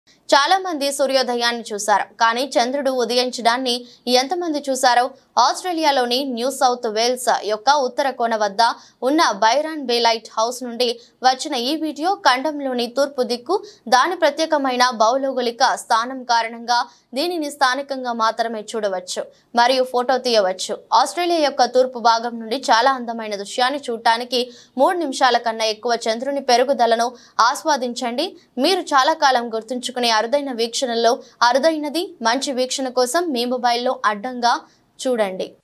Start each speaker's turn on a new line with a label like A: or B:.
A: చాలా మంది సూర్యోదయాన్ని చూశారు కానీ చంద్రుడు ఉదయించడాన్ని ఎంతమంది చూశారో ఆస్ట్రేలియాలోని న్యూ సౌత్ వేల్స్ యొక్క ఉత్తర కోన వద్ద ఉన్న బైరాన్ బే లైట్ హౌస్ నుండి వచ్చిన ఈ వీడియో ఖండంలోని తూర్పు దిక్కు దాని ప్రత్యేకమైన భౌగోళిక స్థానం కారణంగా దీనిని స్థానికంగా మాత్రమే చూడవచ్చు మరియు ఫోటో తీయవచ్చు ఆస్ట్రేలియా యొక్క తూర్పు భాగం నుండి చాలా అందమైన దృశ్యాన్ని చూడటానికి మూడు నిమిషాల కన్నా ఎక్కువ చంద్రుని పెరుగుదలను ఆస్వాదించండి మీరు చాలా కాలం గుర్తుంచుకునే అరుదైన వీక్షణల్లో అరుదైనది మంచి వీక్షణ కోసం మీ మొబైల్లో అడ్డంగా చూడండి